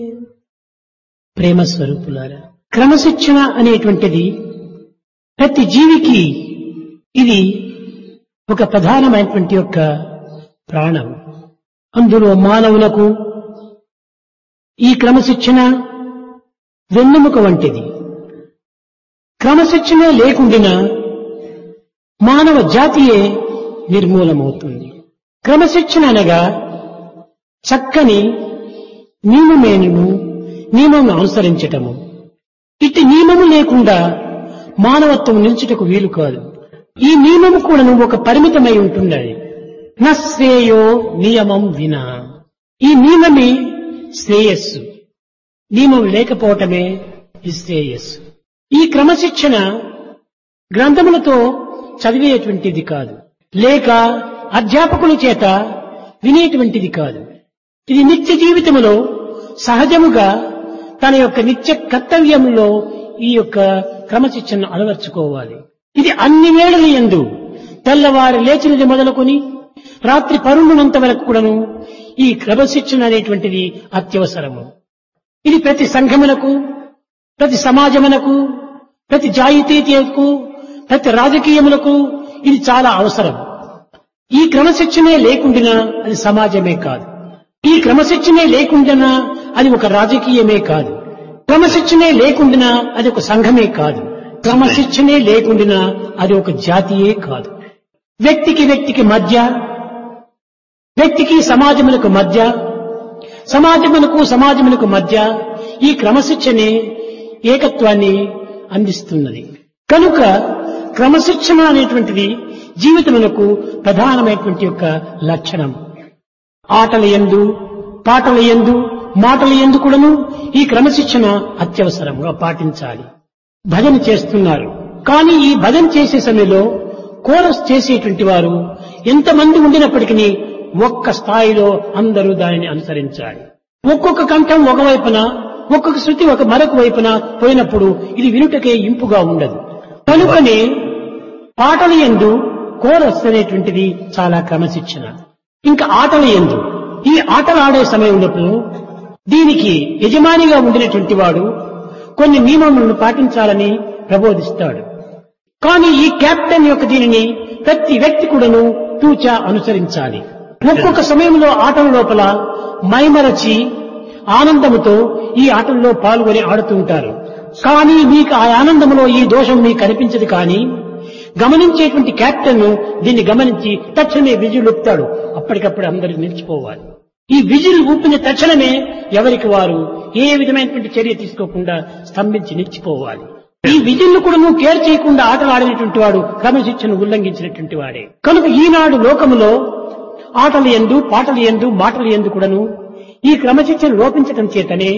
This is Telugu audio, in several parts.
ప్రేమ స్వరూపులారా క్రమశిక్షణ అనేటువంటిది ప్రతి జీవికి ఇది ఒక ప్రధానమైనటువంటి యొక్క ప్రాణం అందులో మానవులకు ఈ క్రమశిక్షణ వెన్నెముక వంటిది క్రమశిక్షణ లేకుండా మానవ జాతియే నిర్మూలమవుతుంది క్రమశిక్షణ అనగా చక్కని నియమమేను నియమం అనుసరించటము ఇట్టి నియమము లేకుండా మానవత్వం నిల్చుటకు వీలు కాదు ఈ నియమము కూడా ఒక పరిమితమై ఉంటున్నది నా శ్రేయో నియమం వినా ఈ నియమమే శ్రేయస్సు నియమం లేకపోవటమే నిశ్రేయస్సు ఈ క్రమశిక్షణ గ్రంథములతో చదివేటువంటిది కాదు లేక అధ్యాపకుల చేత వినేటువంటిది కాదు ఇది నిత్య జీవితంలో సహజముగా తన యొక్క నిత్య కర్తవ్యంలో ఈ యొక్క క్రమశిక్షణను అలవర్చుకోవాలి ఇది అన్ని వేళల ఎందు తెల్లవారి లేచినది మొదలుకొని రాత్రి పరుండునంత వరకు కూడాను ఈ క్రమశిక్షణ అనేటువంటిది అత్యవసరము ఇది ప్రతి సంఘమునకు ప్రతి సమాజమునకు ప్రతి జాయితీయకు ప్రతి రాజకీయములకు ఇది చాలా అవసరం ఈ క్రమశిక్షణే లేకుండినా అది సమాజమే కాదు ఈ క్రమశిక్షణే లేకుండినా అది ఒక రాజకీయమే కాదు క్రమశిక్షణే లేకుండినా అది ఒక సంఘమే కాదు క్రమశిక్షణే లేకుండినా అది ఒక జాతియే కాదు వ్యక్తికి వ్యక్తికి మధ్య వ్యక్తికి సమాజములకు మధ్య సమాజములకు సమాజములకు మధ్య ఈ క్రమశిక్షణే ఏకత్వాన్ని అందిస్తున్నది కనుక క్రమశిక్షణ అనేటువంటిది జీవితములకు ప్రధానమైనటువంటి యొక్క లక్షణం ఆటల ఎందు పాటల ఎందు మాటల ఎందు కూడాను ఈ క్రమశిక్షణ అత్యవసరంగా పాటించాలి భజన చేస్తున్నారు కానీ ఈ భజన చేసే సమయంలో కోరస్ చేసేటువంటి వారు ఎంతమంది ఉండినప్పటికీ ఒక్క స్థాయిలో అందరూ దానిని అనుసరించాలి ఒక్కొక్క కంఠం ఒకవైపున ఒక్కొక్క శృతి ఒక మరొక వైపున పోయినప్పుడు ఇది వినుటకే ఇంపుగా ఉండదు కనుకనే పాటల ఎందు కోరస్ అనేటువంటిది చాలా క్రమశిక్షణ ఇంకా ఆటల ఎందు ఈ ఆటలు ఆడే సమయంలో దీనికి యజమానిగా ఉండినటువంటి వాడు కొన్ని నియమములను పాటించాలని ప్రబోధిస్తాడు కానీ ఈ కెప్టెన్ యొక్క దీనిని ప్రతి వ్యక్తి కూడాను తూచా అనుసరించాలి ఒక్కొక్క సమయంలో ఆటల లోపల మైమరచి ఆనందముతో ఈ ఆటల్లో పాల్గొని ఆడుతూ ఉంటారు కానీ మీకు ఆ ఆనందంలో ఈ దోషం మీకు కనిపించదు కానీ గమనించేటువంటి కెప్టెన్ దీన్ని గమనించి తక్షణమే విజులు ఊపుతాడు అప్పటికప్పుడు అందరూ నిలిచిపోవాలి ఈ విజిల్ ఊపిన తక్షణమే ఎవరికి వారు ఏ విధమైనటువంటి చర్య తీసుకోకుండా స్తంభించి నిలిచిపోవాలి ఈ విజిల్ను కూడా నువ్వు కేర్ చేయకుండా ఆటలు ఆడినటువంటి వాడు క్రమశిక్షను ఉల్లంఘించినటువంటి వాడే కనుక ఈనాడు లోకములో ఆటలు ఎందు పాటలు ఎందు మాటలు ఎందు కూడాను ఈ క్రమశిక్షణ లోపించటం చేతనే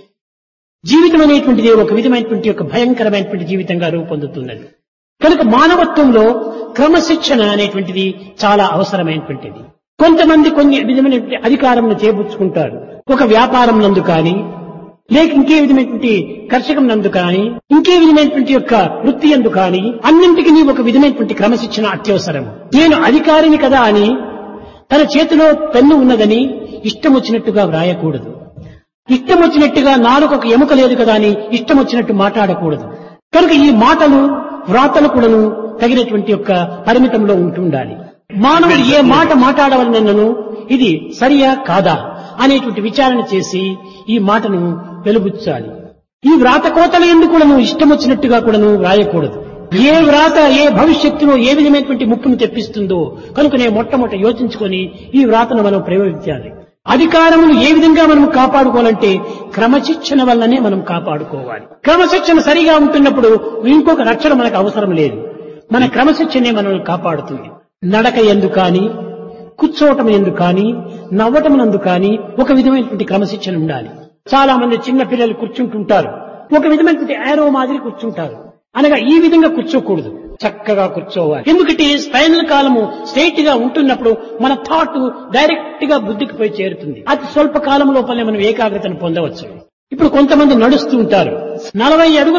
జీవితం అనేటువంటిది ఒక విధమైనటువంటి ఒక భయంకరమైనటువంటి జీవితంగా రూపొందుతున్నది కనుక మానవత్వంలో క్రమశిక్షణ అనేటువంటిది చాలా అవసరమైనటువంటిది కొంతమంది కొన్ని విధమైనటువంటి అధికారంను చేపుచ్చుకుంటారు ఒక వ్యాపారం నందు కానీ లేక ఇంకే విధమైనటువంటి కర్షకం నందు కానీ ఇంకే విధమైనటువంటి యొక్క వృత్తి ఎందు కానీ అన్నింటికి నీ ఒక విధమైనటువంటి క్రమశిక్షణ అత్యవసరం నేను అధికారిని కదా అని తన చేతిలో పెన్ను ఉన్నదని ఇష్టం వచ్చినట్టుగా వ్రాయకూడదు ఇష్టం వచ్చినట్టుగా నాలుగు ఒక ఎముక లేదు కదా అని ఇష్టం వచ్చినట్టు మాట్లాడకూడదు కనుక ఈ మాటలు వ్రాతలు కూడాను తగినటువంటి యొక్క పరిమితంలో ఉంటుండాలి మానవుడు ఏ మాట మాట్లాడవలనను ఇది సరియా కాదా అనేటువంటి విచారణ చేసి ఈ మాటను వెలుబుచ్చాలి ఈ వ్రాత కోతలు ఎందుకు కూడాను ఇష్టం వచ్చినట్టుగా కూడాను వ్రాయకూడదు ఏ వ్రాత ఏ భవిష్యత్తులో ఏ విధమైనటువంటి ముప్పును తెప్పిస్తుందో కనుకనే మొట్టమొదట యోచించుకొని ఈ వ్రాతను మనం ప్రయోగించాలి అధికారమును ఏ విధంగా మనం కాపాడుకోవాలంటే క్రమశిక్షణ వల్లనే మనం కాపాడుకోవాలి క్రమశిక్షణ సరిగా ఉంటున్నప్పుడు ఇంకొక రక్షణ మనకు అవసరం లేదు మన క్రమశిక్షణే మనల్ని కాపాడుతుంది నడక ఎందు కానీ కూర్చోవటం ఎందు కానీ నవ్వటం నందు కానీ ఒక విధమైనటువంటి క్రమశిక్షణ ఉండాలి చాలా మంది చిన్న పిల్లలు కూర్చుంటుంటారు ఒక విధమైనటువంటి యారో మాదిరి కూర్చుంటారు అనగా ఈ విధంగా కూర్చోకూడదు చక్కగా కూర్చోవాలి ఎందుకంటే స్పైనల్ కాలము స్ట్రైట్ గా ఉంటున్నప్పుడు మన థాట్ డైరెక్ట్ గా బుద్ధికి పోయి చేరుతుంది అతి స్వల్ప కాలం లోపలనే మనం ఏకాగ్రతను పొందవచ్చు ఇప్పుడు కొంతమంది నడుస్తూ ఉంటారు నలభై అడుగుల